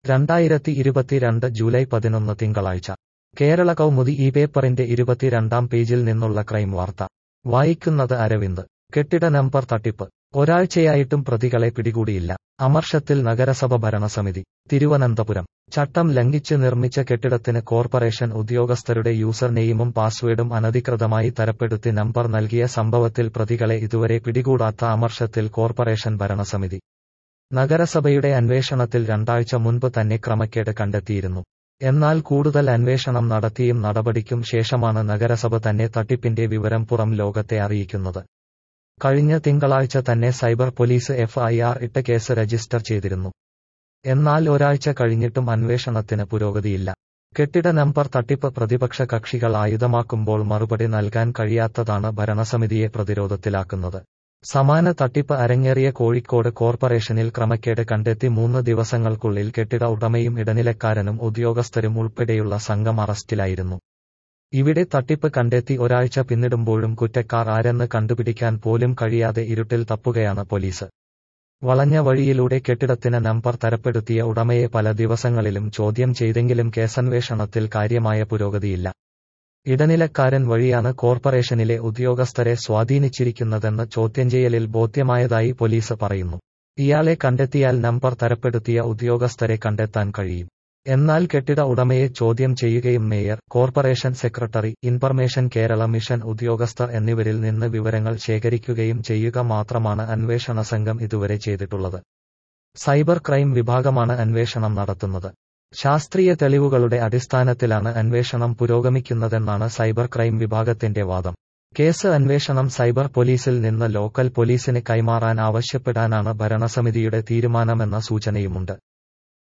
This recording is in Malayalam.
രണ്ടായിരത്തി ഇരുപത്തിരണ്ട് ജൂലൈ പതിനൊന്ന് തിങ്കളാഴ്ച കേരള കൗമുദി ഈ പേപ്പറിന്റെ ഇരുപത്തിരണ്ടാം പേജിൽ നിന്നുള്ള ക്രൈം വാർത്ത വായിക്കുന്നത് അരവിന്ദ് കെട്ടിട നമ്പർ തട്ടിപ്പ് ഒരാഴ്ചയായിട്ടും പ്രതികളെ പിടികൂടിയില്ല അമർഷത്തിൽ നഗരസഭ ഭരണസമിതി തിരുവനന്തപുരം ചട്ടം ലംഘിച്ച് നിർമ്മിച്ച കെട്ടിടത്തിന് കോർപ്പറേഷൻ ഉദ്യോഗസ്ഥരുടെ യൂസർ നെയിമും പാസ്വേഡും അനധികൃതമായി തരപ്പെടുത്തി നമ്പർ നൽകിയ സംഭവത്തിൽ പ്രതികളെ ഇതുവരെ പിടികൂടാത്ത അമർഷത്തിൽ കോർപ്പറേഷൻ ഭരണസമിതി നഗരസഭയുടെ അന്വേഷണത്തിൽ രണ്ടാഴ്ച മുൻപ് തന്നെ ക്രമക്കേട് കണ്ടെത്തിയിരുന്നു എന്നാൽ കൂടുതൽ അന്വേഷണം നടത്തിയും നടപടിക്കും ശേഷമാണ് നഗരസഭ തന്നെ തട്ടിപ്പിന്റെ വിവരം പുറം ലോകത്തെ അറിയിക്കുന്നത് കഴിഞ്ഞ തിങ്കളാഴ്ച തന്നെ സൈബർ പോലീസ് എഫ്ഐആർ ഇട്ട കേസ് രജിസ്റ്റർ ചെയ്തിരുന്നു എന്നാൽ ഒരാഴ്ച കഴിഞ്ഞിട്ടും അന്വേഷണത്തിന് പുരോഗതിയില്ല കെട്ടിട നമ്പർ തട്ടിപ്പ് പ്രതിപക്ഷ കക്ഷികൾ ആയുധമാക്കുമ്പോൾ മറുപടി നൽകാൻ കഴിയാത്തതാണ് ഭരണസമിതിയെ പ്രതിരോധത്തിലാക്കുന്നത് സമാന തട്ടിപ്പ് അരങ്ങേറിയ കോഴിക്കോട് കോർപ്പറേഷനിൽ ക്രമക്കേട് കണ്ടെത്തി മൂന്ന് ദിവസങ്ങൾക്കുള്ളിൽ കെട്ടിട ഉടമയും ഇടനിലക്കാരനും ഉദ്യോഗസ്ഥരും ഉൾപ്പെടെയുള്ള സംഘം അറസ്റ്റിലായിരുന്നു ഇവിടെ തട്ടിപ്പ് കണ്ടെത്തി ഒരാഴ്ച പിന്നിടുമ്പോഴും കുറ്റക്കാർ ആരെന്ന് കണ്ടുപിടിക്കാൻ പോലും കഴിയാതെ ഇരുട്ടിൽ തപ്പുകയാണ് പോലീസ് വളഞ്ഞ വഴിയിലൂടെ കെട്ടിടത്തിന് നമ്പർ തരപ്പെടുത്തിയ ഉടമയെ പല ദിവസങ്ങളിലും ചോദ്യം ചെയ്തെങ്കിലും കേസന്വേഷണത്തിൽ കാര്യമായ പുരോഗതിയില്ല ഇടനിലക്കാരൻ വഴിയാണ് കോർപ്പറേഷനിലെ ഉദ്യോഗസ്ഥരെ സ്വാധീനിച്ചിരിക്കുന്നതെന്ന് ചോദ്യം ചെയ്യലിൽ ബോധ്യമായതായി പോലീസ് പറയുന്നു ഇയാളെ കണ്ടെത്തിയാൽ നമ്പർ തരപ്പെടുത്തിയ ഉദ്യോഗസ്ഥരെ കണ്ടെത്താൻ കഴിയും എന്നാൽ കെട്ടിട ഉടമയെ ചോദ്യം ചെയ്യുകയും mayor corporation secretary information Kerala mission ഉദ്യോഗസ്ഥർ എന്നിവരിൽ നിന്ന് വിവരങ്ങൾ ശേഖരിക്കുകയും ചെയ്യുക മാത്രമാണ് അന്വേഷണ സംഘം ഇതുവരെ ചെയ്തിട്ടുള്ളത് സൈബർ ക്രൈം വിഭാഗമാണ് അന്വേഷണം നടത്തുന്നത് ശാസ്ത്രീയ തെളിവുകളുടെ അടിസ്ഥാനത്തിലാണ് അന്വേഷണം പുരോഗമിക്കുന്നതെന്നാണ് സൈബർ ക്രൈം വിഭാഗത്തിന്റെ വാദം കേസ് അന്വേഷണം സൈബർ പോലീസിൽ നിന്ന് ലോക്കൽ പോലീസിന് കൈമാറാൻ ആവശ്യപ്പെടാനാണ് ഭരണസമിതിയുടെ തീരുമാനമെന്ന സൂചനയുമുണ്ട്